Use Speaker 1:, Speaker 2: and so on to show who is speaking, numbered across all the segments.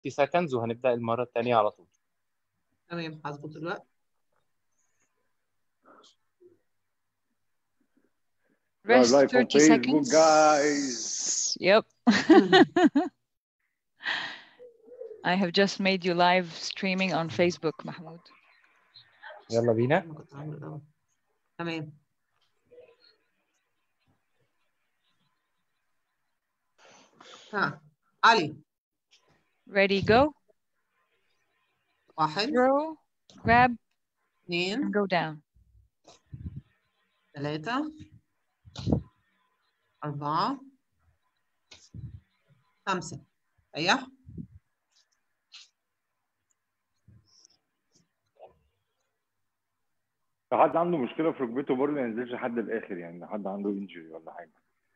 Speaker 1: 30 seconds وهنبدأ المرة الثانية على طول
Speaker 2: تمام هظبط الوقت
Speaker 3: We are
Speaker 4: Rest
Speaker 3: live on
Speaker 4: 30
Speaker 3: Facebook,
Speaker 4: seconds.
Speaker 3: guys.
Speaker 4: Yep. I have just made you live streaming on Facebook, Mahmoud.
Speaker 1: يلا بينا
Speaker 2: أنا كنت عامله الأول. تمام ها علي
Speaker 4: Ready, go.
Speaker 2: واحد
Speaker 4: Throw, grab,
Speaker 2: اثنين
Speaker 4: and go down.
Speaker 2: ثلاثة أربعة خمسة ريح
Speaker 3: لو حد عنده مشكله في ركبته برضه ما ينزلش لحد الاخر يعني لو حد عنده انجري ولا حاجه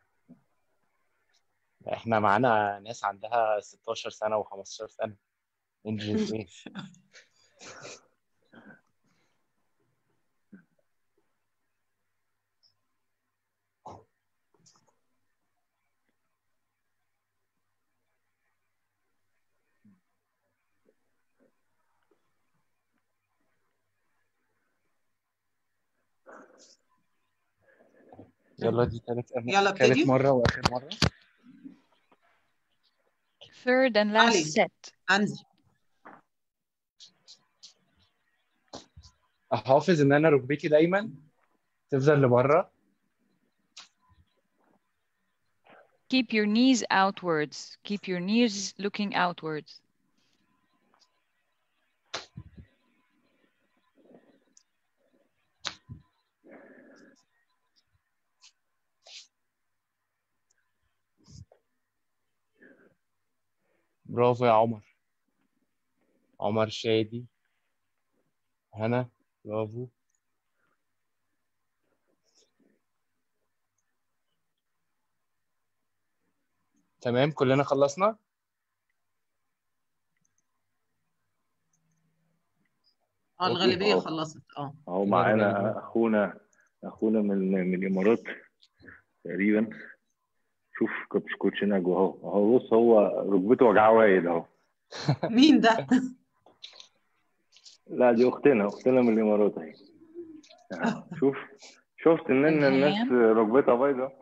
Speaker 1: احنا معانا ناس عندها 16 سنة و15 سنة انجلز ايه يلا دي تالت
Speaker 2: يلا ابتدي.
Speaker 1: تالت مرة وآخر مرة
Speaker 4: Third and last
Speaker 2: Ali.
Speaker 4: set.
Speaker 2: أنزل
Speaker 1: احافظ ان انا ركبتي دايما تفضل لبره
Speaker 4: Keep your knees outwards. Keep your knees looking outwards.
Speaker 1: برافو يا عمر عمر شادي هنا برافو تمام كلنا خلصنا
Speaker 2: اه الغالبية
Speaker 3: آه.
Speaker 2: خلصت اه
Speaker 3: اهو
Speaker 1: يلا
Speaker 3: معانا
Speaker 1: بينا.
Speaker 3: اخونا اخونا من من الامارات تقريبا شوف كوتش كوتش نجوى اهو اهو بص هو ركبته وجعاه وايد اهو
Speaker 2: مين ده؟
Speaker 3: لا دي اختنا اختنا من الامارات اهي أهو. شوف شفت ان إن الناس ركبتها بايظه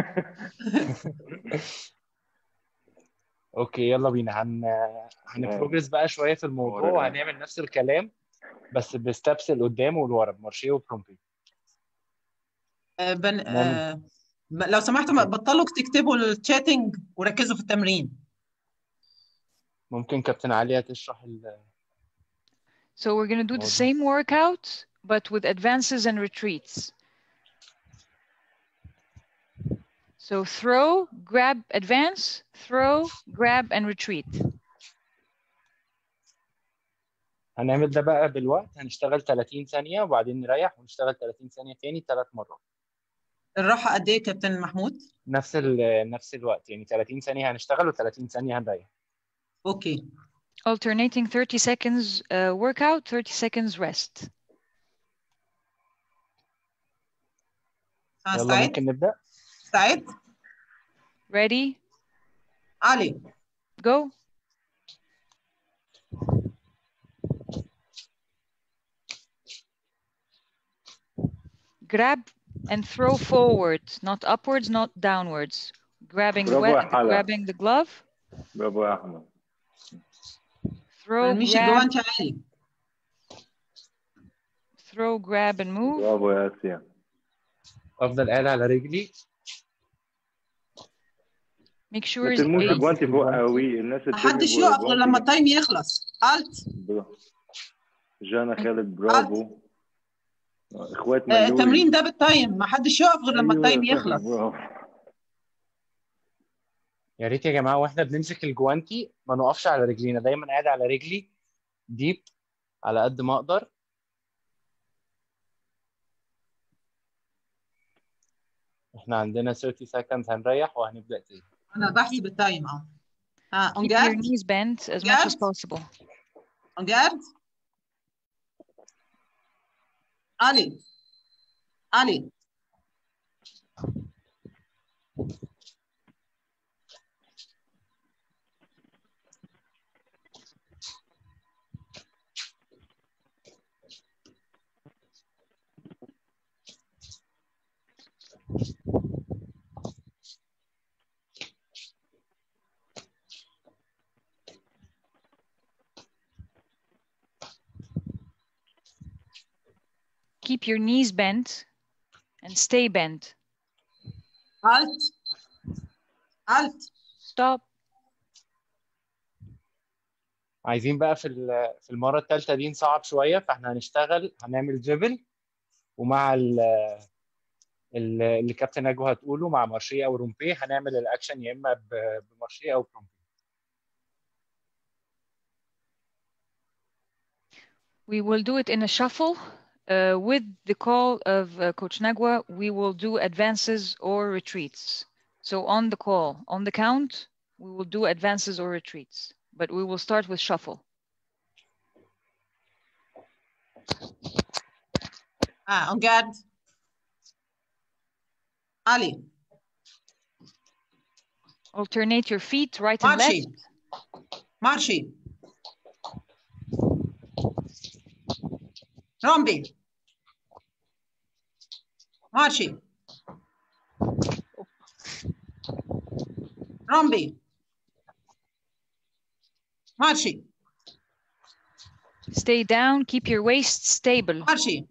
Speaker 1: اوكي يلا بينا هن هنبروجرس بقى شويه في الموضوع
Speaker 3: ورا.
Speaker 1: وهنعمل نفس الكلام بس بستبس لقدام ولورا بمارشيه وبرومبي
Speaker 2: آه، بن... آه، ب- لو سمحتوا ما- بطلوا تكتبوا الشاتنج وركزوا في التمرين
Speaker 1: ممكن كابتن عليا تشرح ال
Speaker 4: So we're going to do the
Speaker 1: Awesome.
Speaker 4: same workout, but with advances and retreats. So throw, grab, advance, throw, grab, and retreat.
Speaker 1: هنعمل ده بقى بالوقت هنشتغل 30 ثانيه وبعدين نريح ونشتغل 30 ثانيه تاني ثلاث مرات
Speaker 2: الراحة قد ايه كابتن محمود؟
Speaker 1: نفس ال... نفس الوقت يعني 30 ثانيه هنشتغل و30 ثانيه هنريح
Speaker 2: اوكي
Speaker 4: Alternating 30 seconds uh, workout, 30 seconds rest.
Speaker 2: ها
Speaker 1: يلا
Speaker 2: سعيد
Speaker 1: ممكن نبدا
Speaker 2: سعيد
Speaker 4: Ready?
Speaker 2: علي
Speaker 4: Go. Grab and throw forward, not upwards, not downwards. Grabbing the,
Speaker 3: Bravo,
Speaker 4: wet,
Speaker 3: Hala.
Speaker 4: grabbing the glove,
Speaker 3: برافو يا احمد
Speaker 4: throw,
Speaker 2: مش
Speaker 4: grab,
Speaker 2: الجوانتي عالي
Speaker 4: throw, grab, and move.
Speaker 3: برافو يا اسيا
Speaker 1: افضل قاعد على رجلي
Speaker 4: Make sure
Speaker 3: ما
Speaker 4: it's
Speaker 3: ترموش
Speaker 4: eight.
Speaker 3: الجوانتي فوق قوي الناس اللي
Speaker 2: محدش يقف غير لما التايم يخلص الت
Speaker 3: جانا خالد برافو اخوات
Speaker 2: آه،
Speaker 3: ملول
Speaker 2: التمرين ده بالتايم محدش يقف غير لما
Speaker 3: أيوة،
Speaker 2: التايم يخلص
Speaker 3: برافو.
Speaker 1: يا ريت يا جماعه واحنا بنمسك الجوانتي ما نقفش على رجلينا دايما قاعد على رجلي ديب على قد ما اقدر احنا عندنا 30 seconds هنريح وهنبدا تاني
Speaker 2: انا بحسب التايم اه ها on
Speaker 4: Keep your
Speaker 2: guard
Speaker 4: knees bent as much as
Speaker 2: Guard.
Speaker 4: possible.
Speaker 2: on guard علي علي
Speaker 4: keep your knees bent and stay bent.
Speaker 2: Alt. Alt.
Speaker 4: Stop.
Speaker 1: عايزين بقى في ال- في المره الثالثه دي نصعب شويه فاحنا هنشتغل هنعمل دريبل ومع ال ال- اللي كابتن نجوى هتقوله مع مارشيه او رومبي هنعمل الاكشن يا اما ب- بمارشيه او برومبي
Speaker 4: We will do it in a shuffle. Uh, with the call of uh, Coach Nagwa, we will do advances or retreats. So on the call, on the count, we will do advances or retreats, but we will start with shuffle.
Speaker 2: Ah, on guard. Ali.
Speaker 4: Alternate your feet, right and
Speaker 2: Marchi.
Speaker 4: left.
Speaker 2: Marchi. Rombi. Marchi. Rombi. Marchi.
Speaker 4: Stay down, keep your waist stable.
Speaker 2: Marchi.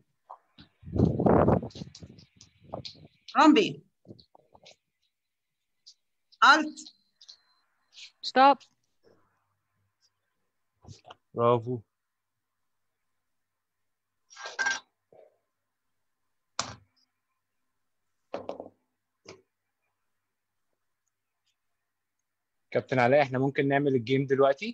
Speaker 2: Rombi. Alt.
Speaker 4: Stop.
Speaker 1: برافو كابتن علاء احنا ممكن نعمل الجيم دلوقتي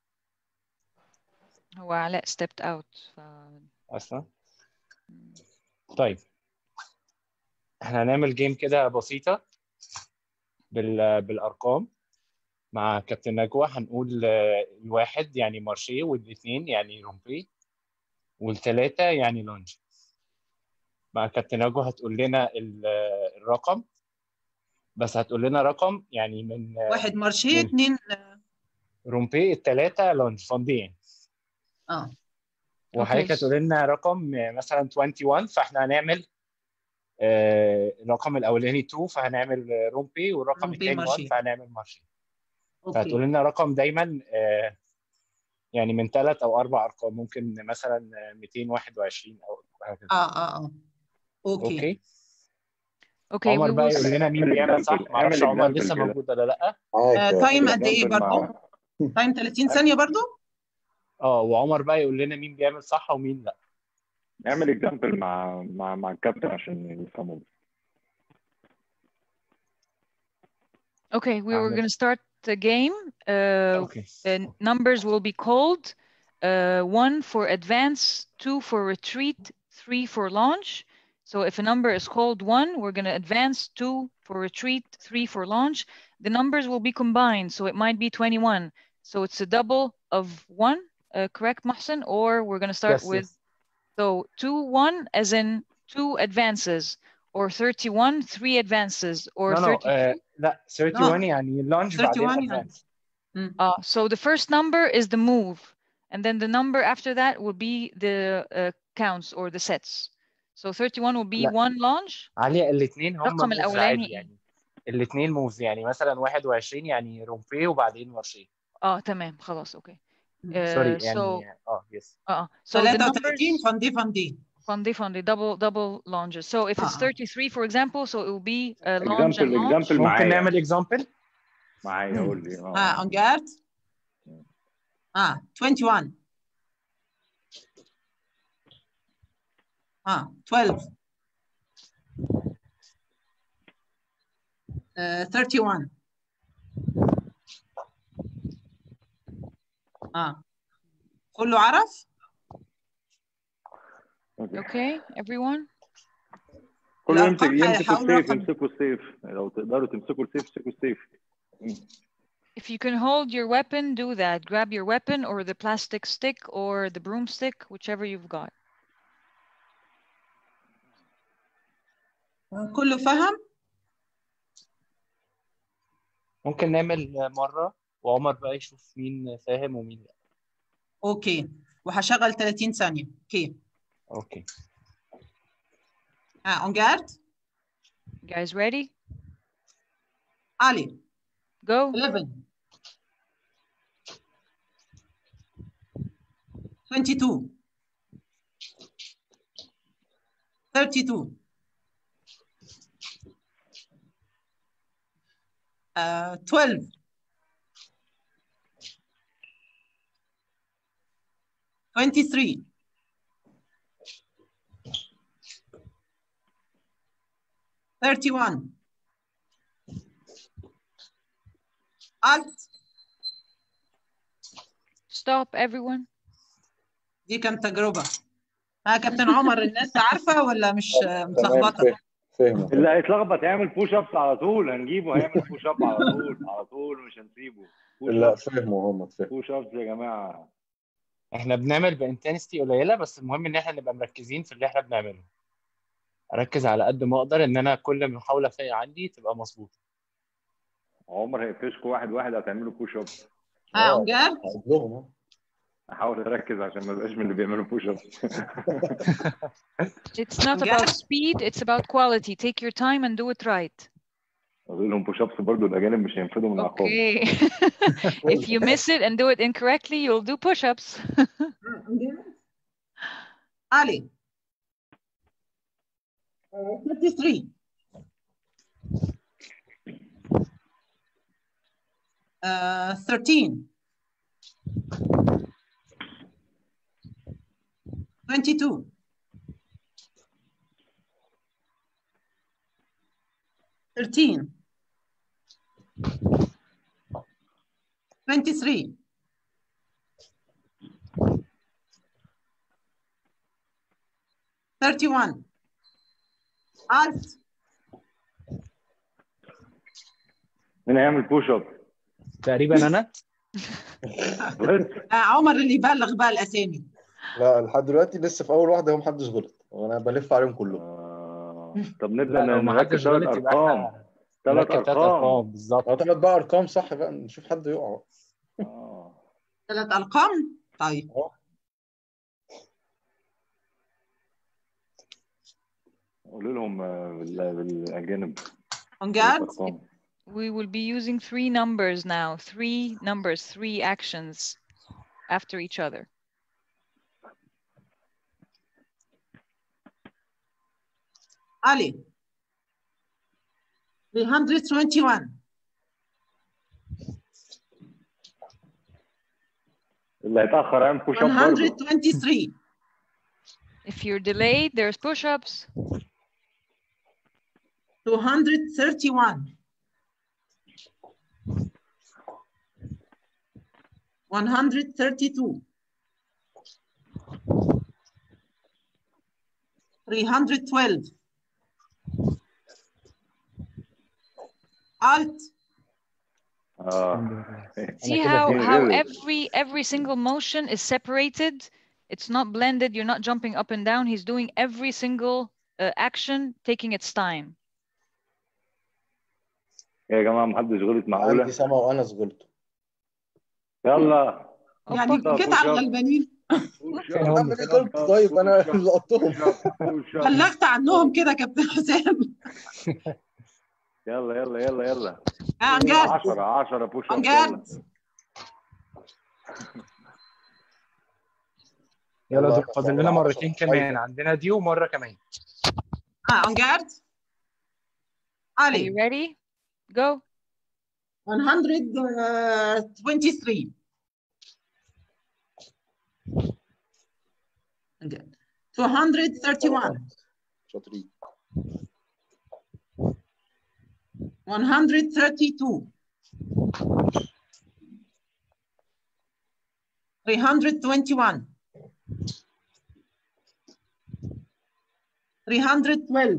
Speaker 4: هو علاء stepped out. ف...
Speaker 1: اصلا طيب احنا هنعمل جيم كده بسيطة بال... بالارقام مع كابتن نجوى هنقول آه، الواحد يعني مارشيه والاثنين يعني رومبي والثلاثة يعني لونج مع كابتن نجوى هتقول لنا ال- آه، الرقم بس هتقول لنا رقم يعني من آه،
Speaker 2: واحد مارشي
Speaker 1: من-
Speaker 2: اثنين
Speaker 1: رومبي الثلاثة لونج فاندين
Speaker 2: اه
Speaker 1: وحضرتك
Speaker 4: أوكي.
Speaker 1: هتقول لنا رقم آه، مثلا 21 فاحنا هنعمل آه، الرقم الاولاني 2 فهنعمل آه، رومبي والرقم
Speaker 2: رومبي
Speaker 1: الثاني 1
Speaker 2: مارشي.
Speaker 1: فهنعمل مارشي فهتقول
Speaker 2: اوكي
Speaker 1: لنا رقم دايما آه، يعني من ثلاث او اربع ارقام ممكن مثلا آه، 221 او هكذا
Speaker 2: اه اه اه اوكي
Speaker 1: اوكي
Speaker 4: Okay,
Speaker 1: عمر
Speaker 4: we
Speaker 1: بقى
Speaker 4: will
Speaker 1: يقول لنا مين بيعمل صح معرفش
Speaker 3: اعمل
Speaker 1: عمر
Speaker 3: example
Speaker 1: لسه
Speaker 3: كده.
Speaker 1: موجود ولا لا
Speaker 2: آه، تايم قد ايه
Speaker 3: example
Speaker 2: برضه؟
Speaker 3: مع-
Speaker 2: تايم 30 ثانية برضه؟
Speaker 1: اه وعمر بقى يقول لنا مين بيعمل صح ومين لا
Speaker 3: اعمل اكزامبل مع مع مع الكابتن عشان يفهموا
Speaker 4: Okay, we were
Speaker 1: Ahmed.
Speaker 4: going to start the game. Uh,
Speaker 1: اوكي
Speaker 4: the numbers will be called uh, one for advance, two for retreat, three for launch. So if a number is called one, we're going to advance, two for retreat, three for launch. The numbers will be combined, so it might be 21. So it's a double of one, uh, correct, Mohsen? Or we're going to start
Speaker 1: Yes,
Speaker 4: with,
Speaker 1: yes.
Speaker 4: so two, one, as in two advances, or 31, three advances, or
Speaker 1: no, no,
Speaker 4: 32.
Speaker 1: آه، لا 31 يعني لونج بعدين
Speaker 2: 31 يعني.
Speaker 1: ادفانس
Speaker 4: Uh, so the first number is the move, and then the number after that will be the uh, counts or the sets. So 31 will be
Speaker 1: لا.
Speaker 4: one launch.
Speaker 1: علي الاثنين هم
Speaker 4: الرقم
Speaker 1: موفز
Speaker 4: الأولاني
Speaker 1: عادي
Speaker 4: إيه؟
Speaker 1: يعني الاثنين موفز يعني مثلا 21 يعني رومبي وبعدين مارشي
Speaker 4: اه تمام خلاص اوكي.
Speaker 1: سوري
Speaker 4: Uh,
Speaker 1: يعني
Speaker 4: so
Speaker 1: اه يس
Speaker 4: uh, so the
Speaker 2: 33
Speaker 4: numbers
Speaker 2: فندي فندي
Speaker 4: فندي فندي double double launches. So if it's
Speaker 2: آه.
Speaker 4: 33 for example, so it will be uh, launch and
Speaker 3: اكزامبل
Speaker 4: launch.
Speaker 3: اكزامبل
Speaker 1: ممكن
Speaker 3: معايا
Speaker 1: نعمل اكزامبل
Speaker 3: معايا قول لي
Speaker 2: اه
Speaker 3: اه
Speaker 2: اون جارد اه 21 اه 12 آه 31 اه كله عرف؟
Speaker 3: أوكي.
Speaker 4: Okay, everyone.
Speaker 3: كله يمسك
Speaker 2: الأرقام
Speaker 3: يمسكوا
Speaker 2: هيحاولوا
Speaker 3: السيف
Speaker 2: رقم.
Speaker 3: يمسكوا السيف لو تقدروا تمسكوا السيف امسكوا السيف
Speaker 4: If you can hold your weapon, do that. Grab your weapon or the plastic stick or the broomstick, whichever you've got.
Speaker 2: آه، كله فهم؟
Speaker 1: ممكن نعمل مرة وعمر بقى يشوف مين فاهم ومين لا
Speaker 2: اوكي وهشغل 30 ثانية اوكي
Speaker 1: اوكي
Speaker 2: اه اون جارد
Speaker 4: You guys ready?
Speaker 2: علي
Speaker 4: Go.
Speaker 2: 11 22 32 uh, 12 23 31 Alt
Speaker 4: Stop, everyone.
Speaker 2: دي كانت تجربة ها كابتن عمر الناس عارفة ولا مش
Speaker 5: تمام
Speaker 2: متلخبطة؟
Speaker 5: فاهم فاهم
Speaker 3: اللي هيتلخبط يعمل بوش ابس على طول هنجيبه هيعمل بوش اب على طول على طول مش هنسيبه
Speaker 5: لا فاهمه هم فاهم
Speaker 3: بوش ابس يا جماعه
Speaker 1: احنا بنعمل بانتنستي قليله بس المهم ان احنا نبقى مركزين في اللي احنا بنعمله اركز على قد ما اقدر ان انا كل محاوله فيا عندي تبقى مظبوطه
Speaker 3: عمر هيقفشكوا واحد واحد هتعملوا بوش اب
Speaker 2: ها أمجاد
Speaker 5: هقول لهم أهو.
Speaker 3: احاول اركز عشان ما ابقاش من اللي بيعملوا بوش اب
Speaker 4: It's not
Speaker 2: Yeah.
Speaker 4: about speed, it's about quality. Take your time and do it right.
Speaker 3: اقول لهم بوش ابس برضه الاجانب مش هينفذوا من العقاب
Speaker 4: Okay. if you miss it and do it incorrectly, you'll do push-ups.
Speaker 2: علي Uh, 33 uh, 13 22 13 23 31 Alt
Speaker 3: مين هيعمل بوش اب
Speaker 1: تقريبا انا
Speaker 2: آه، عمر اللي يبلغ بقى الأسامي
Speaker 5: لا لحد دلوقتي لسه في اول واحده هم محدش غلط وانا بلف عليهم كلهم
Speaker 3: آه، طب نبدا
Speaker 1: لا لو ما
Speaker 3: نركز
Speaker 1: حدش
Speaker 3: ثلاث
Speaker 1: غلط يبقى
Speaker 3: ارقام
Speaker 1: احنا
Speaker 3: ثلاث
Speaker 1: نركز تلات
Speaker 3: ارقام
Speaker 1: ارقام بالظبط
Speaker 5: اه ثلاث بقى ارقام صح بقى نشوف حد يقع
Speaker 3: آه.
Speaker 2: ثلاث أرقام طيب
Speaker 3: قولوا لهم آه، بال- بالاجانب ثلاث
Speaker 2: أمجاد
Speaker 3: ارقام
Speaker 4: We will be using three numbers now. Three numbers, three actions after each other.
Speaker 2: علي 321
Speaker 3: اللي هيتاخر هيعمل بوش اب برضه
Speaker 2: 123
Speaker 4: If you're delayed, there's push-ups.
Speaker 2: 231 132 312 Alt
Speaker 3: اه
Speaker 4: See
Speaker 1: كده
Speaker 4: how
Speaker 3: في
Speaker 4: how
Speaker 3: غل.
Speaker 4: every every single motion is separated. It's not blended. You're not jumping up and down. He's doing every single uh, action, taking its time.
Speaker 3: يا جماعه محدش غلط
Speaker 5: عندي
Speaker 3: معقوله
Speaker 5: سما وانس غلط
Speaker 3: يلا
Speaker 2: يعني
Speaker 3: طب
Speaker 2: كده على
Speaker 3: push up.
Speaker 2: الغلبانين
Speaker 3: بوش
Speaker 1: فين
Speaker 3: اب
Speaker 1: هم؟
Speaker 5: اعمل ايه غلط طيب انا اللي لقطتهم
Speaker 3: بوش اب
Speaker 2: بلغت عنهم كده يا كابتن حسام
Speaker 3: يلا يلا يلا يلا
Speaker 2: ها أمجاد
Speaker 3: 10 10 بوش اب
Speaker 2: أمجاد
Speaker 1: يلا
Speaker 5: يلا
Speaker 1: دول فاضل لنا
Speaker 5: عشرة.
Speaker 1: مرتين كمان عندنا دي ومره كمان
Speaker 2: ها أمجاد
Speaker 4: Are you
Speaker 2: علي
Speaker 4: ready? Go.
Speaker 2: 123 Again. 231
Speaker 5: شاطرين
Speaker 2: 132 321 312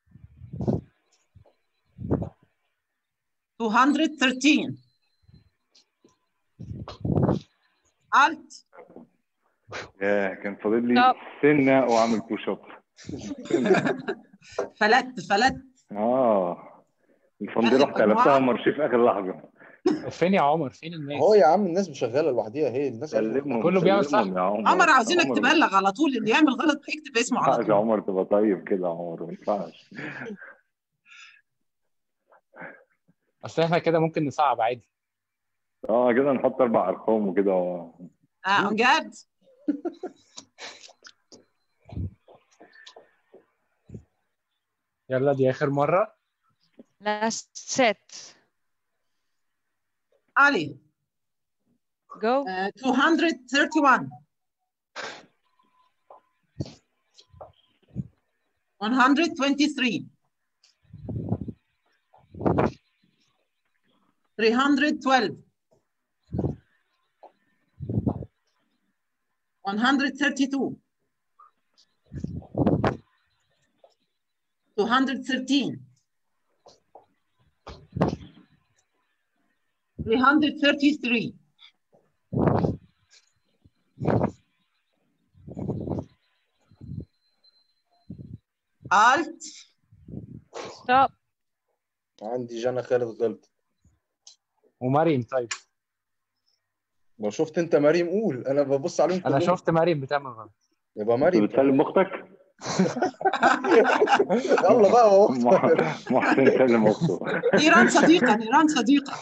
Speaker 2: 213 Alt
Speaker 3: يا كان فاضل لي
Speaker 4: Stop.
Speaker 3: سنه واعمل بوش اب
Speaker 2: فلت فلت
Speaker 3: اه الفندق رحت
Speaker 2: أجمعها.
Speaker 3: قلبتها مرشي في اخر لحظه
Speaker 1: فين يا عمر فين الناس
Speaker 5: اهو يا عم الناس شغاله لوحديها هي الناس عارفة.
Speaker 3: كلمهم
Speaker 1: كله بيعمل صح.
Speaker 3: كلمهم يا عمر
Speaker 2: عمر عاوزينك
Speaker 3: عمر،
Speaker 2: تبلغ على طول اللي يعمل غلط اكتب اسمه
Speaker 3: ما
Speaker 2: على
Speaker 3: ينفعش يا
Speaker 2: طول
Speaker 3: عمر تبقى طيب كده يا عمر ما ينفعش
Speaker 1: اصل احنا كده ممكن نصعب عادي
Speaker 3: اه كده نحط اربع ارقام وكده
Speaker 2: اه امجاد
Speaker 1: يلا دي اخر مره
Speaker 4: Last set.
Speaker 2: علي
Speaker 4: Go.
Speaker 2: uh, 231 123 312 132 213 333 Alt
Speaker 4: Stop.
Speaker 5: عندي جانا خالد غلط
Speaker 1: ومريم طيب
Speaker 5: ما شفت انت مريم قول انا ببص عليهم
Speaker 1: انا
Speaker 5: كلهم
Speaker 1: شفت مريم بتعمل غلط
Speaker 5: يبقى
Speaker 3: انت
Speaker 5: مريم
Speaker 3: بتسلم اختك
Speaker 5: يلا بقى هو
Speaker 3: مح- محسن سلم اخته
Speaker 2: نيران صديقة نيران صديقة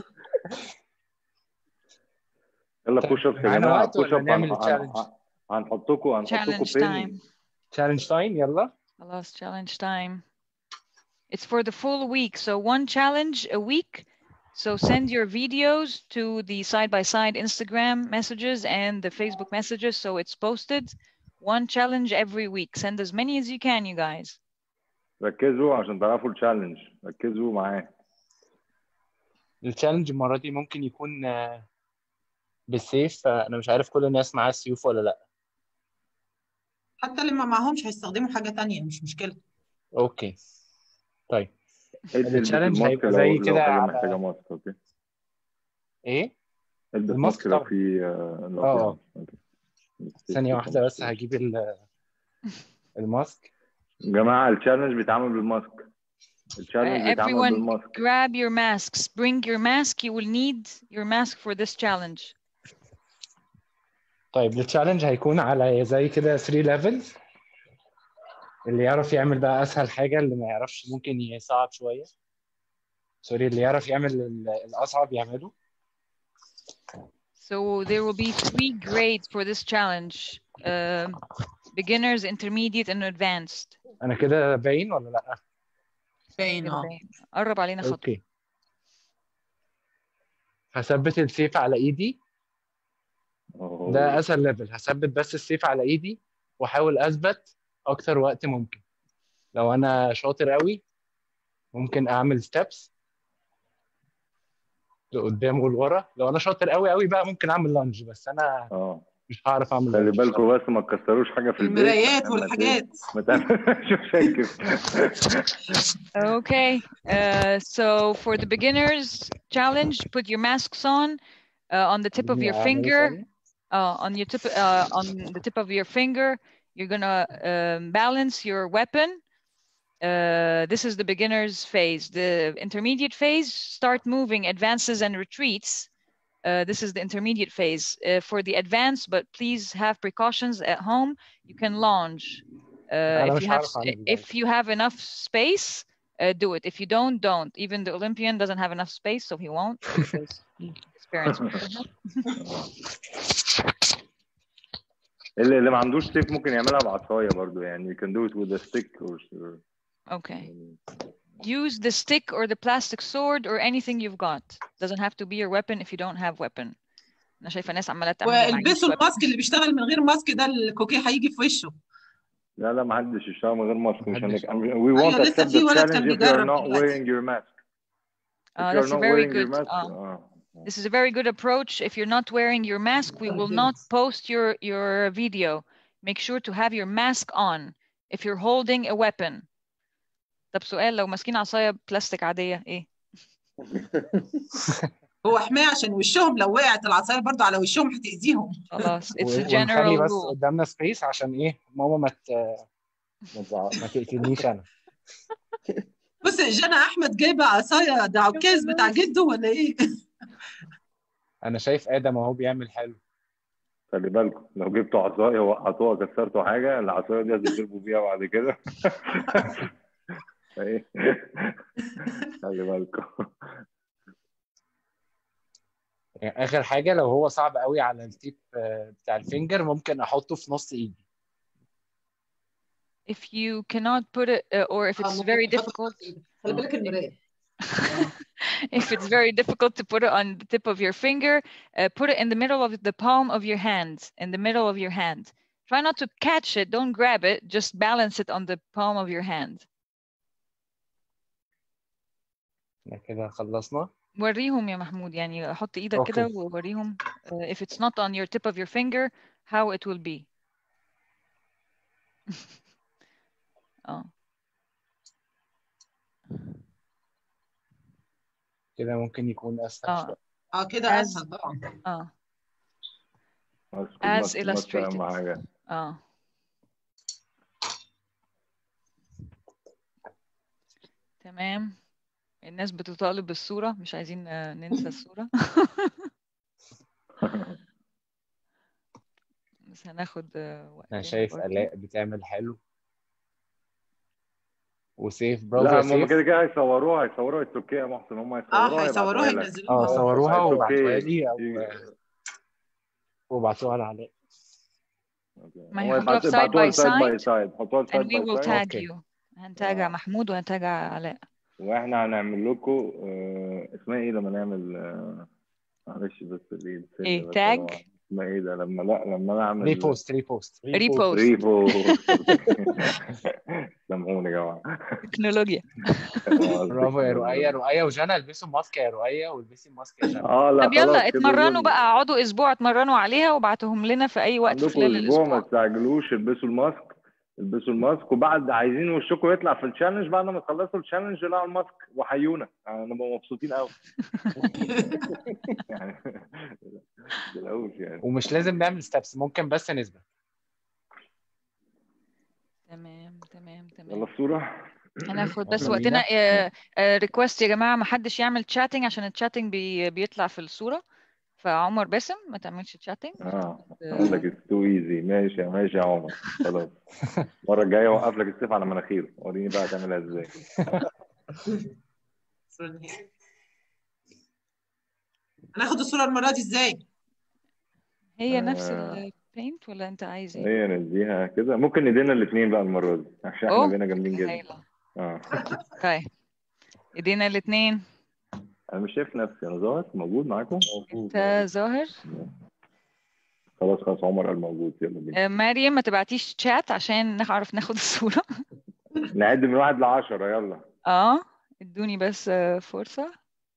Speaker 3: يلا بوش اب يا
Speaker 1: معانا
Speaker 3: جماعه
Speaker 1: وقت
Speaker 3: بوش
Speaker 1: ولا
Speaker 3: اب
Speaker 1: نعمل التشالنج
Speaker 3: هنحطكم هنحطكم
Speaker 4: Challenge
Speaker 3: بين
Speaker 4: time.
Speaker 1: تشالنج تايم يلا
Speaker 4: خلاص challenge time. It's for the full week. So one challenge a week. So send your videos to the side-by-side Instagram messages and the Facebook messages so it's posted. One challenge every week. Send as many as you can, you guys.
Speaker 3: ركزوا عشان تعرفوا التشالنج ركزوا معاه
Speaker 1: التشالنج المره دي ممكن يكون آه، بالسيف فانا مش عارف كل الناس معاها السيوف ولا لا
Speaker 2: حتى اللي ما معهمش هيستخدموا حاجة تانية مش مشكلة
Speaker 1: اوكي طيب
Speaker 3: البس
Speaker 1: التشالنج
Speaker 3: الماسك
Speaker 1: هيبقى
Speaker 3: لو
Speaker 1: زي
Speaker 3: لو
Speaker 1: كده
Speaker 3: حاجه
Speaker 1: على-
Speaker 3: محتاجه ماسك اوكي
Speaker 1: ايه
Speaker 3: البس
Speaker 1: الماسك
Speaker 3: ماسك لو
Speaker 1: طبعا.
Speaker 3: في آه، لو
Speaker 1: اه
Speaker 3: في أوكي.
Speaker 1: ثانيه واحده بس هجيب ال- الماسك
Speaker 3: يا جماعه التشالنج بيتعمل بالماسك التشالنج
Speaker 4: Uh,
Speaker 3: بيتعمل
Speaker 4: everyone
Speaker 3: بالماسك
Speaker 4: grab your masks. Bring your mask. You will need your mask for this challenge.
Speaker 1: طيب التشالنج هيكون على زي كده 3 ليفلز اللي يعرف يعمل بقى اسهل حاجه اللي ما يعرفش ممكن يصعب شويه سوري اللي يعرف يعمل ال- الاصعب يعمله
Speaker 4: So there will be three grades for this challenge. Um beginners, intermediate, and advanced.
Speaker 1: انا كده باين ولا لا
Speaker 2: باين اه
Speaker 4: قرب علينا خطوة.
Speaker 1: اوكي هثبت السيف على ايدي
Speaker 3: أوه.
Speaker 1: ده اسهل ليفل هثبت بس السيف على ايدي واحاول اثبت اكتر وقت ممكن لو انا شاطر قوي ممكن اعمل ستيبس لقدام ولورا لو انا شاطر قوي قوي بقى ممكن اعمل لانج بس انا
Speaker 3: اه
Speaker 1: مش هعرف اعمل
Speaker 3: خلي
Speaker 1: لانج
Speaker 3: بالكم بس ما تكسروش حاجه في البيت
Speaker 2: المرايات
Speaker 3: عشان ما
Speaker 2: والحاجات
Speaker 3: ت- ما تعملش مشاكل
Speaker 4: Okay. Uh, so for the beginners challenge, put your masks on uh, on the tip of your
Speaker 1: أعمله
Speaker 4: finger.
Speaker 1: ثانية.
Speaker 4: uh, on your tip uh, on the tip of your finger you're gonna um, balance your weapon uh, this is the beginner's phase the intermediate phase start moving advances and retreats uh, this is the intermediate phase uh, for the advance but please have precautions at home you can launch uh,
Speaker 1: أنا
Speaker 4: if
Speaker 1: مش
Speaker 4: you have
Speaker 1: هعرف أعمل
Speaker 4: if you have enough space uh, do it if you don't don't even the olympian doesn't have enough space so he won't because he experienced
Speaker 3: اللي اللي ما عندوش سيف ممكن يعملها بعصايه برضو يعني you can do it with a stick or or-
Speaker 4: okay use the stick or the plastic sword or anything you've got. Doesn't have to be your weapon if you don't have weapon. انا شايفه ناس عماله تعمل لي معيش
Speaker 2: والبسوا
Speaker 4: weapon.
Speaker 2: الماسك اللي بيشتغل من غير ماسك ده الكوكي هيجي في وشه
Speaker 3: لا لا ما حدش يشتغل من غير ماسك مش
Speaker 1: محدش.
Speaker 3: هنك... we won't
Speaker 2: أيوة، لسه
Speaker 3: accept
Speaker 2: في
Speaker 3: the
Speaker 2: ولد كان
Speaker 3: challenge if you're
Speaker 2: بيجرب
Speaker 3: not
Speaker 2: دلوقتي.
Speaker 3: wearing your mask if
Speaker 4: Uh,
Speaker 3: you're
Speaker 4: that's a
Speaker 3: not
Speaker 4: very
Speaker 3: wearing your
Speaker 4: good.
Speaker 3: mask
Speaker 4: Uh,
Speaker 3: آه.
Speaker 4: this is a very good approach. If you're not wearing your mask, we will not post your your video. Make sure to have your mask on if you're holding a weapon. طب سؤال لو ماسكين عصايه بلاستيك عاديه ايه؟
Speaker 2: هو حماية عشان وشهم لو وقعت العصاية برضو على وشهم هتأذيهم
Speaker 4: خلاص it's a
Speaker 1: ونخلي
Speaker 4: general
Speaker 1: بس
Speaker 4: rule.
Speaker 1: قدامنا سبيس عشان ايه ماما ما ت-
Speaker 5: ما تزعقش.
Speaker 1: ما تقتلنيش انا
Speaker 2: بص جانا أحمد جايبة عصاية ده عكاز بتاع جده ولا إيه؟
Speaker 1: انا شايف ادم اهو بيعمل حلو
Speaker 3: خلي بالكم لو جبتوا عصايه وقعتوها كسرتوا حاجه العصايه دي هتضربوا بيها بعد كده ايه خلي بالكم
Speaker 1: يعني اخر حاجه لو هو صعب قوي على التيب آه، بتاع الفينجر ممكن احطه في نص ايدي
Speaker 4: if you cannot put it uh, or if
Speaker 2: آه،
Speaker 4: it's
Speaker 2: ممكن
Speaker 4: very
Speaker 2: تحط
Speaker 4: difficult
Speaker 2: تحت إيدك. خلي بالك المراية
Speaker 4: if it's very difficult to put it on the tip of your finger uh, put it in the middle of the palm of your hand in the middle of your hand try not to catch it don't grab it just balance it on the palm of your hand
Speaker 1: احنا كده خلصنا
Speaker 4: وريهم يا محمود يعني حط ايدك كده
Speaker 1: أوكي.
Speaker 4: ووريهم uh, if it's not on your tip of your finger how it will be اه
Speaker 1: كده ممكن يكون اسهل
Speaker 4: اه
Speaker 1: شويه
Speaker 2: اه كده
Speaker 4: As-
Speaker 2: اسهل طبعا
Speaker 4: اه
Speaker 3: بس
Speaker 4: As
Speaker 3: بس- بس
Speaker 4: illustrated.
Speaker 3: اهم حاجه
Speaker 4: اه تمام الناس بتطالب بالصورة مش عايزين آه، ننسى الصورة بس هناخد آه، وقتنا
Speaker 1: انا شايف
Speaker 4: برضه.
Speaker 1: الاء بتعمل حلو وسيف برافو
Speaker 3: لا
Speaker 1: يا
Speaker 3: هم
Speaker 1: سيف
Speaker 3: كده كده هيصوروها هيصوروها اتس اوكي يا محسن هم هيصوروها
Speaker 2: اه هيصوروها
Speaker 3: يبعتوها لك.
Speaker 2: ينزلوها
Speaker 1: اه صوروها
Speaker 3: It's okay.
Speaker 1: وابعتوها لي او
Speaker 3: You-
Speaker 1: وابعتوها لعلاء
Speaker 4: ما
Speaker 3: هو
Speaker 4: هيحطوها في
Speaker 3: يبعتوها
Speaker 4: side by
Speaker 3: side by
Speaker 4: side
Speaker 3: side حطوها
Speaker 4: and
Speaker 3: side
Speaker 4: we will
Speaker 3: by side
Speaker 4: tag
Speaker 1: Okay.
Speaker 4: you هنتاجع
Speaker 3: آه.
Speaker 4: محمود وهنتاجع علاء
Speaker 3: واحنا هنعمل لكم آه، اسمها ايه لما نعمل آه، معلش بس الايد
Speaker 4: إيه،
Speaker 3: بس
Speaker 4: tag؟
Speaker 3: هو- اسمها ايه ده لما لا لما انا اعمل
Speaker 1: ريبوست ريبوست
Speaker 4: ريبوست
Speaker 3: ريبو سامحوني يا جماعه
Speaker 4: تكنولوجيا
Speaker 1: برافو يا رؤية رؤية وجنى البسوا ماسك يا رؤية والبسي ماسك يا جنى
Speaker 3: اه لا
Speaker 4: طب يلا
Speaker 3: خلاص كده
Speaker 4: اتمرنوا
Speaker 3: دول-
Speaker 4: بقى اقعدوا اسبوع اتمرنوا عليها وابعتوهم لنا في اي وقت
Speaker 3: عندكم
Speaker 4: خلال
Speaker 3: اسبوع ما
Speaker 4: الاسبوع
Speaker 3: تستعجلوش البسوا الماسك البسوا الماسك وبعد عايزين وشكم يطلع في التشالنج بعد ما تخلصوا التشالنج اقلعوا الماسك وحيونا نبقى مبسوطين قوي يعني ما تقلقوش يعني
Speaker 1: ومش لازم نعمل ستابس ممكن بس نثبت
Speaker 4: تمام تمام
Speaker 3: يلا
Speaker 4: تمام
Speaker 3: الصوره
Speaker 4: هناخد بس
Speaker 1: يلا
Speaker 4: وقتنا
Speaker 1: بينا.
Speaker 4: ريكوست يا جماعه ما حدش يعمل تشاتنج عشان التشاتنج بي بيطلع في الصوره فعمر باسم ما تعملش تشاتنج
Speaker 3: اه اقول لك اتس تو ايزي ماشي ماشي يا عمر خلاص المره الجايه اوقف لك السيف على مناخيره وريني بقى هتعملها ازاي
Speaker 2: هناخد الصورة المرة دي ازاي؟
Speaker 4: هي نفس
Speaker 3: آه.
Speaker 4: البينت ولا انت عايز ايه؟
Speaker 3: هي نديها كده ممكن ندينا الاثنين بقى المره دي عشان احنا
Speaker 4: أوه.
Speaker 3: بقينا جامدين جدا
Speaker 4: هايلة
Speaker 3: اه
Speaker 4: طيب ايدينا الاثنين
Speaker 3: انا مش شايف نفسي انا ظاهر موجود معاكم
Speaker 4: انت ظاهر
Speaker 3: خلاص خلاص عمر قال موجود يلا بينا
Speaker 4: آه، مريم ما تبعتيش تشات عشان نعرف ناخد الصورة
Speaker 3: نعد من واحد لعشرة يلا
Speaker 4: اه ادوني بس آه، فرصة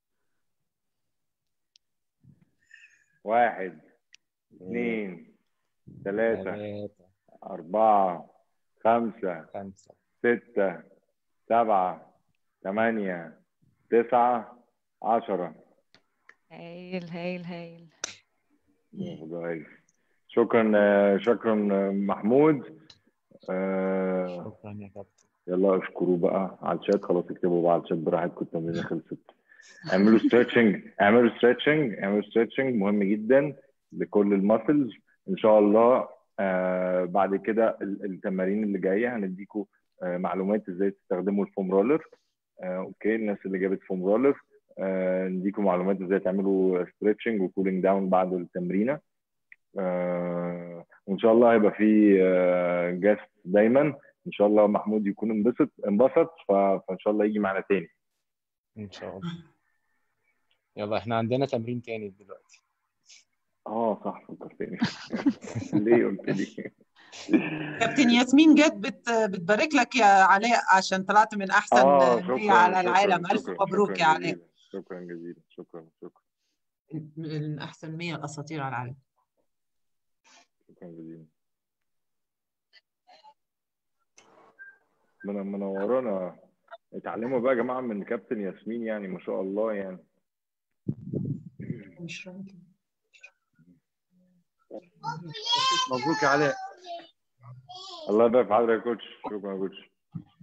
Speaker 3: واحد اثنين ثلاثة
Speaker 1: ثلاثة
Speaker 3: أربعة خمسة
Speaker 1: خمسة
Speaker 3: ستة سبعة ثمانية تسعة عشرة
Speaker 4: هايل هايل هايل
Speaker 3: كويس. شكرا آه، شكرا آه، محمود آه،
Speaker 1: شكرا يا كابتن
Speaker 3: يلا اشكروا بقى على الشات خلاص اكتبوا بقى على الشات براحتكم التمرين خلصت اعملوا ستريتشنج اعملوا ستريتشنج اعملوا ستريتشنج مهم جدا لكل الماسلز ان شاء الله آه بعد كده ال- التمارين اللي جايه هنديكم آه معلومات ازاي تستخدموا الفوم رولر آه اوكي الناس اللي جابت فوم رولر آه نديكم معلومات ازاي تعملوا ستريتشنج وكولينج داون بعد التمرينه آه وان شاء الله هيبقى في آه جاست دايما ان شاء الله محمود يكون انبسط انبسط ف- فان شاء الله يجي معنا تاني
Speaker 1: ان شاء الله يلا احنا عندنا تمرين تاني دلوقتي
Speaker 3: اه صح فكرتني ليه قلت لي
Speaker 2: كابتن ياسمين جت بت بتبارك لك يا علاء عشان طلعت من احسن
Speaker 3: اه
Speaker 2: مية
Speaker 3: شكرا
Speaker 2: على
Speaker 3: شكرا
Speaker 2: العالم الف
Speaker 3: شكرا
Speaker 2: مبروك
Speaker 3: شكرا
Speaker 2: يا علاء
Speaker 3: جزيلا شكرا جزيلا شكرا شكرا
Speaker 2: من احسن 100 اساطير على العالم
Speaker 3: شكرا جزيلا من منورانا اتعلموا بقى يا جماعه من كابتن ياسمين يعني ما شاء الله يعني
Speaker 2: مش راضي.
Speaker 5: مبروك يا علاء
Speaker 3: الله يبارك في حضرتك يا كوتش شكرا يا كوتش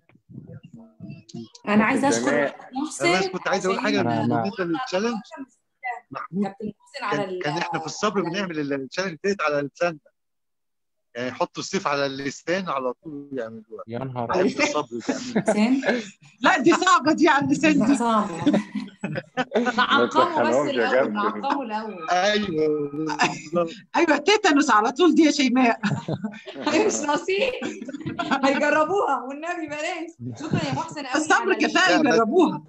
Speaker 6: انا عايزه اشكر
Speaker 3: سماء.
Speaker 5: انا بس
Speaker 6: محسن
Speaker 5: كنت عايز اقول حاجه
Speaker 1: أنا- أنا-
Speaker 5: بالنسبه للتشالنج محمود
Speaker 6: كابتن محسن على
Speaker 5: كان,
Speaker 6: ال-
Speaker 5: كان احنا في الصبر بنعمل التشالنج ديت على لساننا يعني يحطوا السيف على اللسان على طول يعملوها
Speaker 1: يا نهار
Speaker 5: بحب
Speaker 1: أبيض.
Speaker 5: الصبر تعمل
Speaker 6: حسين
Speaker 2: لا دي صعبه دي على اللسان
Speaker 6: لا
Speaker 2: دي
Speaker 6: صعبة نعقمه
Speaker 3: تسخنهمش
Speaker 6: بس
Speaker 3: يا
Speaker 6: الاول
Speaker 3: كابتن.
Speaker 6: نعقمه الاول
Speaker 5: ايوه بالظبط.
Speaker 2: ايوه تيتانوس على طول دي يا شيماء
Speaker 6: مش ناقصين هيجربوها والنبي بلاش شكرا يا محسن قوي
Speaker 2: الصبر
Speaker 6: على
Speaker 2: كفايه
Speaker 5: لا، بس-
Speaker 2: يجربوها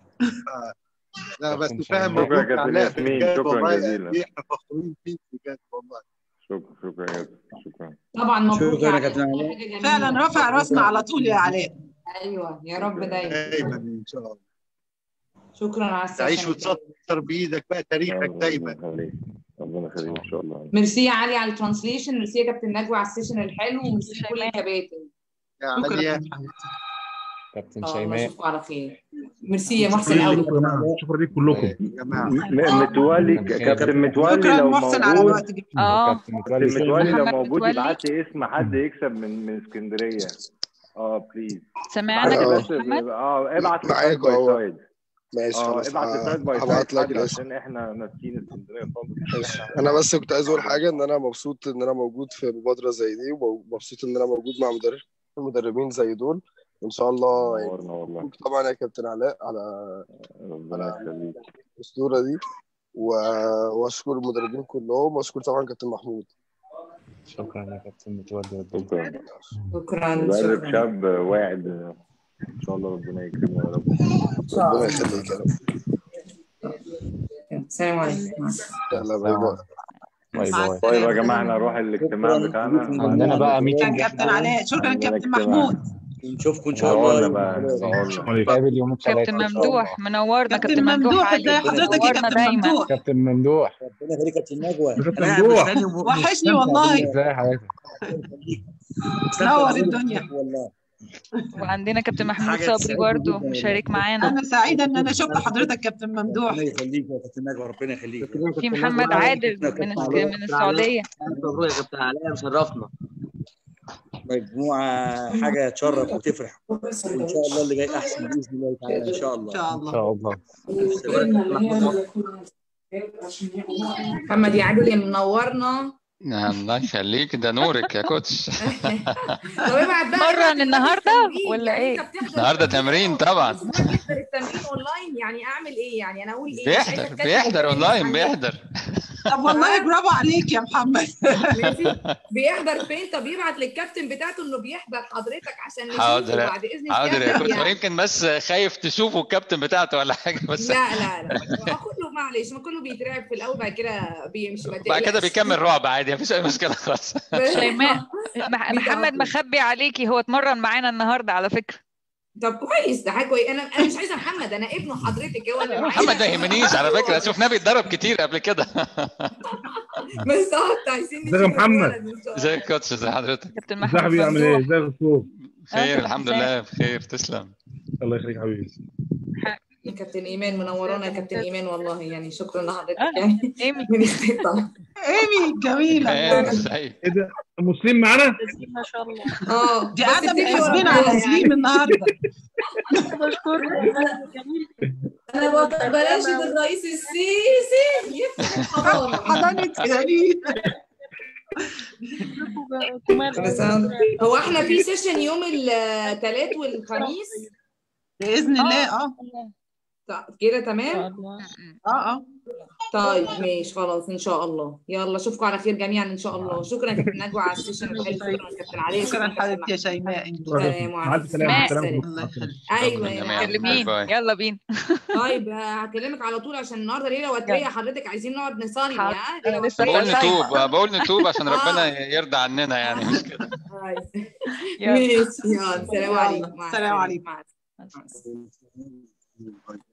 Speaker 5: لا بس
Speaker 1: كابتن
Speaker 5: فاهم
Speaker 1: شيماء.
Speaker 3: شكرا يا
Speaker 5: مبروك
Speaker 3: كابتن
Speaker 5: علاء
Speaker 3: ياسمين،
Speaker 5: بجد
Speaker 3: شكرا
Speaker 5: والله
Speaker 3: جزيلا.
Speaker 5: قد إيه احنا فخورين فيك بجد والله
Speaker 3: شكرا شكرا يا كابتن شكرا
Speaker 6: طبعا مبروك
Speaker 7: شكرا يا
Speaker 6: على
Speaker 7: كابتن
Speaker 6: كل
Speaker 7: علاء.
Speaker 6: حاجة جميلة.
Speaker 2: فعلا رافع راسنا على طول يا علاء
Speaker 6: ايوه يا رب دايما
Speaker 5: دايما ان شاء الله
Speaker 6: شكرا على
Speaker 5: تعيش
Speaker 6: السيشن الجميل.
Speaker 5: وتسطر بايدك بقى تاريخك
Speaker 3: ربنا
Speaker 5: دايما
Speaker 3: يخليك ربنا يخليك ان شاء الله
Speaker 6: ميرسي يا علي على الترانسليشن ميرسي يا كابتن نجوى على السيشن الحلو وميرسي لكل الكباتن
Speaker 5: يا
Speaker 2: شكرا
Speaker 5: عليا
Speaker 2: يا حبيبتي
Speaker 1: كابتن
Speaker 6: الله
Speaker 1: شيماء
Speaker 6: اشوفكم على خير ميرسي يا محسن
Speaker 7: شكرا
Speaker 6: قوي
Speaker 7: لكم يا جماعه شكرا لكم كلكم
Speaker 5: يا جماعه
Speaker 3: م- متولي كابتن متولي
Speaker 2: شكرا
Speaker 3: لو
Speaker 2: محسن على
Speaker 3: موجود
Speaker 2: الوقت جدا
Speaker 4: اه
Speaker 1: كابتن
Speaker 3: كابتن
Speaker 1: متولي
Speaker 3: متولي لو
Speaker 4: محمد
Speaker 3: موجود
Speaker 4: متولي.
Speaker 3: يبعت لي اسم حد يكسب من من اسكندريه اه بليز
Speaker 4: سمعنا
Speaker 3: ابعت
Speaker 4: كابتن
Speaker 3: بس
Speaker 4: محمد
Speaker 3: اه ابعت
Speaker 8: معاك
Speaker 3: لسايد باي
Speaker 8: اهو.
Speaker 3: سايد
Speaker 8: ماشي
Speaker 3: اه
Speaker 8: خلاص
Speaker 3: ابعت لسايد باي سايد
Speaker 8: هبعت لك
Speaker 3: حاجه
Speaker 8: الاسم
Speaker 3: عشان احنا ناسيين اسكندريه خالص
Speaker 8: ماشي انا بس كنت عايز اقول حاجه ان انا مبسوط ان انا موجود في مبادره زي دي ومبسوط ان انا موجود مع مدرب مدربين زي دول ان شاء الله يعني
Speaker 3: نورنا والله
Speaker 8: مبروك طبعا يا كابتن علاء على
Speaker 3: ربنا يخليك
Speaker 8: الاسطوره دي و... واشكر المدربين كلهم واشكر طبعا كابتن محمود
Speaker 1: شكرا يا كابتن متولي ربنا
Speaker 3: شكرا
Speaker 6: شكرا
Speaker 3: مدرب
Speaker 6: شكرا
Speaker 3: شاب واعد ان شاء الله ربنا يكرمه يا رب
Speaker 8: ربنا يخليك يا رب
Speaker 6: السلام عليكم مع السلامة.
Speaker 8: يلا باي باي
Speaker 1: باي
Speaker 2: مع
Speaker 1: باي
Speaker 3: طيب يا
Speaker 2: السلامة.
Speaker 3: جماعه احنا نروح الاجتماع بتاعنا
Speaker 1: عندنا بقى
Speaker 2: شكرا
Speaker 1: ميتنج
Speaker 2: كابتن علاء شكرا
Speaker 3: عندنا
Speaker 2: كابتن
Speaker 3: اجتماع.
Speaker 2: محمود
Speaker 7: نشوفكم ان شاء
Speaker 3: نورنا
Speaker 7: الله
Speaker 3: بقى نورنا
Speaker 1: نتقابل يوم الثلاثاء
Speaker 4: كابتن
Speaker 1: ان شاء الله
Speaker 4: ممدوح منورنا
Speaker 2: كابتن
Speaker 4: كابتن ممدوح
Speaker 2: ممدوح
Speaker 4: علي
Speaker 2: ازي حضرتك يا
Speaker 4: منورنا
Speaker 2: كابتن
Speaker 4: دايما
Speaker 2: ممدوح
Speaker 1: كابتن ممدوح
Speaker 7: ربنا يخليك يا كابتن نجوى
Speaker 5: كابتن
Speaker 7: انا قاعد
Speaker 5: ممدوح.
Speaker 7: مستني وم-
Speaker 2: وحشني
Speaker 7: مستمتع
Speaker 2: والله.
Speaker 7: بيه.
Speaker 1: ازي حضرتك
Speaker 7: مستمتع
Speaker 2: نور
Speaker 7: بيه
Speaker 2: الدنيا.
Speaker 7: والله
Speaker 4: وعندنا كابتن محمود
Speaker 7: حاجة
Speaker 4: صبري
Speaker 7: تسعدني
Speaker 4: برضو
Speaker 7: جداً
Speaker 4: مشارك معانا
Speaker 2: انا سعيده ان انا شفت حضرتك كابتن ممدوح
Speaker 7: ربنا يخليك يا كابتن نجوى ربنا يخليك
Speaker 4: في محمد عادل من الس- من السعوديه
Speaker 9: مبروك يا كابتن علاء مشرفنا
Speaker 7: مجموعه حاجه تشرف وتفرح وان شاء الله اللي جاي احسن باذن الله تعالى ان شاء
Speaker 2: ان
Speaker 7: الله
Speaker 2: شاء
Speaker 1: ان
Speaker 2: الله
Speaker 1: شاء الله
Speaker 6: محمد يا عادل يا منورنا
Speaker 10: الله يخليك ده نورك يا كوتش
Speaker 6: طب ابعت بقى
Speaker 4: مرن
Speaker 6: ابعت
Speaker 4: النهارده
Speaker 6: التمرين.
Speaker 4: ولا
Speaker 6: يعني
Speaker 4: ايه؟
Speaker 6: انت بتحضر
Speaker 10: النهارده تمرين طبعا
Speaker 6: بتحضر التمرين اونلاين يعني اعمل ايه يعني انا اقول ايه
Speaker 10: بيحضر
Speaker 6: شايفة
Speaker 10: بيحضر
Speaker 6: كاتب
Speaker 10: اونلاين
Speaker 6: التمرين
Speaker 10: بيحضر
Speaker 2: طب والله برافو عليك يا محمد
Speaker 6: ماشي بيحضر فين طب يبعت للكابتن بتاعته انه بيحضر حضرتك عشان نشوفه
Speaker 10: حاضر
Speaker 6: بعد اذن
Speaker 10: حاضر يا
Speaker 6: الكابتن
Speaker 10: كوتش هو
Speaker 6: يعني.
Speaker 10: يمكن بس خايف تشوفوا الكابتن بتاعته ولا حاجه بس
Speaker 6: لا لا لا ما كله معلش ما كله بيترعب في الاول بعد كده بيمشي ما
Speaker 10: بعد كده
Speaker 6: تقلقش.
Speaker 10: بيكمل رعب عادي مفيش اي مشكله خالص
Speaker 4: شيماء مح- محمد مخبي عليكي هو اتمرن معانا النهارده على فكره
Speaker 6: طب كويس ده حاجه كويس انا انا مش عايزه محمد انا ابنه حضرتك هو اللي معايا
Speaker 10: محمد ما يهمنيش على فكره شفناه بيتدرب كتير قبل كده
Speaker 6: بالظبط عايزين
Speaker 5: ازيك يا
Speaker 6: نشوف
Speaker 5: محمد؟
Speaker 6: الولد إن شاء الله.
Speaker 10: ازيك يا كوتش ازي حضرتك
Speaker 4: كابتن
Speaker 5: ازي
Speaker 4: محمود
Speaker 5: حبيبي عامل ايه؟
Speaker 4: ممدوح
Speaker 5: ازيك يا دكتور؟
Speaker 10: خير الحمد لله بخير تسلم
Speaker 5: الله يخليك حبيبي
Speaker 6: يا كابتن ايمان منورانا يا كابتن ايمان والله يعني شكرا لحضرتك
Speaker 4: آه.
Speaker 6: يعني
Speaker 4: ايمي
Speaker 6: من الثقه
Speaker 2: ايمي جميله
Speaker 10: خير سعيد
Speaker 5: ايه ده؟ مسلم معانا؟
Speaker 4: ما شاء الله
Speaker 6: اه
Speaker 2: دي
Speaker 6: بس
Speaker 2: قاعده
Speaker 6: بتجري ورا
Speaker 2: محاسبين
Speaker 6: الكورة
Speaker 2: على سليم النهارده
Speaker 6: انا بط- بلاش الرئيس السيسي يفتح الحضانه
Speaker 2: حضانه سليم
Speaker 6: هو احنا في سيشن يوم الثلاث والخميس
Speaker 2: باذن الله اه
Speaker 6: طيب، كده تمام
Speaker 2: اه اه
Speaker 6: طيب ماشي خلاص ان شاء الله يلا اشوفكم على خير جميعا ان شاء الله شكرا يا كابتن نجوى على السيشن الحلو شكرا يا كابتن علي
Speaker 2: شكرا حبيبتي يا شيماء انت
Speaker 6: سلام
Speaker 5: مع
Speaker 6: عليكم
Speaker 5: الف سلامه
Speaker 4: مع
Speaker 5: سلام
Speaker 2: الله يخليك
Speaker 6: ايوه
Speaker 10: شكراً
Speaker 6: يا
Speaker 10: جميعاً.
Speaker 6: معلم.
Speaker 10: باي
Speaker 4: كلمين
Speaker 10: باي.
Speaker 4: يلا بينا
Speaker 6: طيب هكلمك على طول عشان النهارده ليله وتريه حضرتك عايزين نقعد نصلي
Speaker 4: حاضر.
Speaker 6: ها
Speaker 4: أنا
Speaker 6: ليلة
Speaker 4: لسه
Speaker 6: وترية.
Speaker 10: بقول نتوب بقول نتوب عشان ربنا يرضى عننا يعني مش كده
Speaker 6: طيب.
Speaker 4: يلا
Speaker 6: ماشي يلا سلام عليكم مع
Speaker 2: سلام
Speaker 6: السلامة.
Speaker 2: عليكم.
Speaker 6: مع السلامة.
Speaker 7: Thank you.